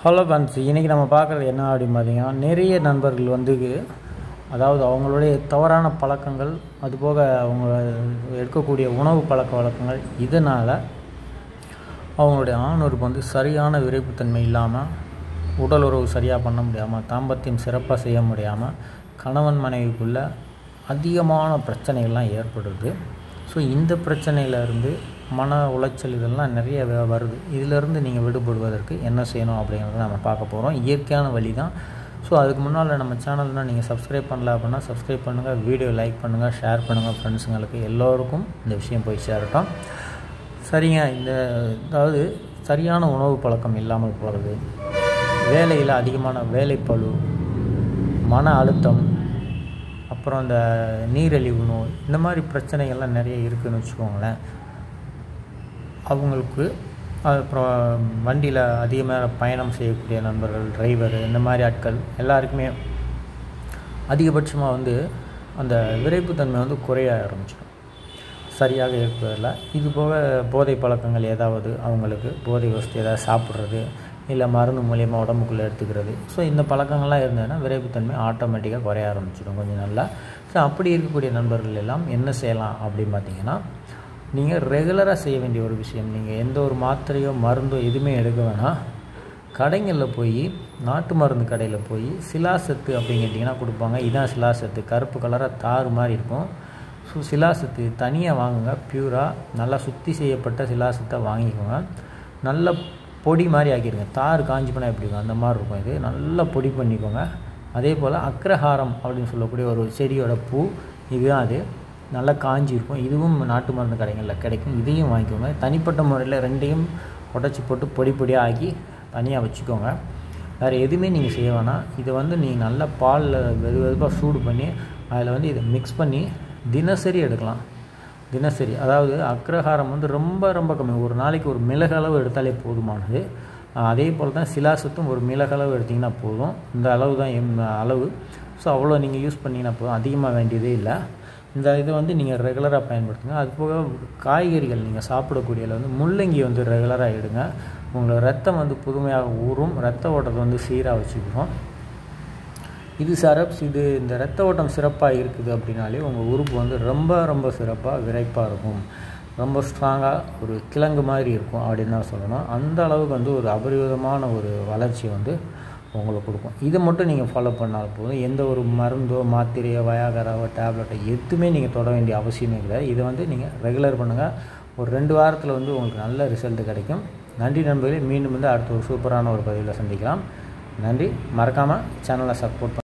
hello friends இன்றைக்கி நம்ம பார்க்குறது என்ன அப்படின்னு பார்த்தீங்கன்னா நிறைய நண்பர்கள் வந்து அதாவது அவங்களுடைய தவறான பழக்கங்கள் அதுபோக அவங்க எடுக்கக்கூடிய உணவு பழக்க வழக்கங்கள் இதனால் அவங்களுடைய ஆணுறுப்பு வந்து சரியான விரைப்புத்தன்மை இல்லாமல் உடல் உறவு சரியாக பண்ண முடியாமல் தாம்பத்தியம் சிறப்பாக செய்ய முடியாமல் கணவன் மனைவிக்குள்ள அதிகமான பிரச்சனைகள்லாம் ஏற்படுது ஸோ இந்த பிரச்சனையிலேருந்து மன உளைச்சல் இதெல்லாம் நிறைய வ- வருது இதிலிருந்து நீங்கள் விடுபடுவதற்கு என்ன செய்யணும் அப்படிங்கிறத நம்ம பார்க்க போகிறோம் இயற்கையான வழி தான் ஸோ அதுக்கு முன்னால் நம்ம சேனல்னால் நீங்கள் சப்ஸ்கிரைப் பண்ணல அப்படின்னா சப்ஸ்கிரைப் பண்ணுங்கள் வீடியோ லைக் பண்ணுங்கள் ஷேர் பண்ணுங்கள் ஃப்ரெண்ட்ஸுங்களுக்கு எல்லோருக்கும் இந்த விஷயம் போய் சேரட்டும் சரிங்க இந்த அதாவது சரியான உணவு பழக்கம் இல்லாமல் போகிறது வேலையில் அதிகமான வேலைப்பளு மன அழுத்தம் அப்புறம் இந்த நீரிழிவு நோய் இந்த மாதிரி பிரச்சனைகள்லாம் நிறைய இருக்குதுன்னு வச்சுக்கோங்களேன் அவங்களுக்கு அப்புறம் வண்டியில் அதிகமாக பயணம் செய்யக்கூடிய நண்பர்கள் டிரைவர் இந்த மாதிரி ஆட்கள் எல்லாருக்குமே அதிகபட்சமாக வந்து அந்த விரைப்புத்தன்மை வந்து குறைய ஆரம்பிச்சிடும் சரியாக இருப்பதில்ல இது போக போதை பழக்கங்கள் ஏதாவது அவங்களுக்கு போதை வசதி ஏதாவது சாப்பிட்றது இல்லை மருந்து மூலியமாக உடம்புக்குள்ளே எடுத்துக்கிறது ஸோ இந்த பழக்கங்கள்லாம் இருந்ததுன்னா விரைப்புத்தன்மை ஆட்டோமேட்டிக்காக குறைய ஆரம்பிச்சிடும் கொஞ்சம் நல்லா ஸோ அப்படி இருக்கக்கூடிய நண்பர்கள் எல்லாம் என்ன செய்யலாம் அப்படின்னு பார்த்தீங்கன்னா நீங்கள் ரெகுலராக செய்ய வேண்டிய ஒரு விஷயம் நீங்கள் எந்த ஒரு மாத்திரையோ மருந்தோ எதுவுமே எடுக்க வேணாம் கடைங்களில் போய் நாட்டு மருந்து கடையில் போய் சிலாசத்து அப்படின்னு கேட்டிங்கன்னா கொடுப்பாங்க இதான் சிலாசத்து கருப்பு கலராக தாறு மாதிரி இருக்கும் ஸோ சிலாசத்து தனியாக வாங்குங்க பியூராக நல்லா சுத்தி செய்யப்பட்ட சிலாசத்தை வாங்கிக்கோங்க நல்ல பொடி மாதிரி ஆக்கிடுங்க தார் காஞ்சி போனால் எப்படி இருக்கும் அந்த மாதிரி இருக்கும் இது நல்லா பொடி பண்ணிக்கோங்க அதே போல் அக்ரஹாரம் அப்படின்னு சொல்லக்கூடிய ஒரு செடியோட பூ இதுதான் அது நல்லா காஞ்சி இருக்கும் இதுவும் நாட்டு மருந்து கடைகளில் கிடைக்கும் இதையும் வாங்கிக்கோங்க தனிப்பட்ட முறையில் ரெண்டையும் உடச்சி போட்டு பொடி பொடியாக ஆக்கி தனியாக வச்சுக்கோங்க வேறு எதுவுமே நீங்கள் செய்ய வேணாம் இதை வந்து நீங்கள் நல்லா பாலில் வெது வெதுப்பாக சூடு பண்ணி அதில் வந்து இதை மிக்ஸ் பண்ணி தினசரி எடுக்கலாம் தினசரி அதாவது அக்ரஹாரம் வந்து ரொம்ப ரொம்ப கம்மி ஒரு நாளைக்கு ஒரு மிளகளவு எடுத்தாலே போதுமானது ஆஹ் அதே போல் தான் சிலாசத்தும் ஒரு மிளகளவு எடுத்திங்கன்னா போதும் இந்த அளவு தான் எம் அளவு ஸோ அவ்வளோ நீங்கள் யூஸ் பண்ணிங்கன்னா போதும் அதிகமாக வேண்டியதே இல்லை இந்த இதை வந்து நீங்கள் ரெகுலராக பயன்படுத்துங்க அது போக காய்கறிகள் நீங்கள் சாப்பிடக்கூடியதில் வந்து முள்ளங்கி வந்து ரெகுலராக எடுங்க உங்களோட ரத்தம் வந்து புதுமையாக ஊறும் ரத்த ஓட்டத்தை வந்து சீராக வச்சுக்கிறோம் இது சரப்ஸ் இது இந்த ரத்த ஓட்டம் சிறப்பாக இருக்குது அப்படின்னாலே உங்கள் உறுப்பு வந்து ரொம்ப ரொம்ப சிறப்பாக விரைப்பாக இருக்கும் ரொம்ப ஸ்ட்ராங்காக ஒரு கிழங்கு மாதிரி இருக்கும் அப்படின்னு தான் சொல்லணும் அந்த அளவுக்கு வந்து ஒரு அபரிவிதமான ஒரு வளர்ச்சி வந்து உங்களுக்கு கொடுக்கும் இதை மட்டும் நீங்கள் ஃபாலோ பண்ணால் போதும் எந்த ஒரு மருந்தோ மாத்திரையோ வயாகராவோ டேப்லெட்டோ எதுவுமே நீங்கள் தொட வேண்டிய அவசியமே கிடையாது இதை வந்து நீங்கள் ரெகுலர் பண்ணுங்கள் ஒரு ரெண்டு வாரத்தில் வந்து உங்களுக்கு நல்ல ரிசல்ட் கிடைக்கும் நன்றி நண்பர்களே மீண்டும் வந்து அடுத்த ஒரு சூப்பரான ஒரு பதிவில் சந்திக்கலாம் நன்றி மறக்காமல் சேனலை சப்போர்ட்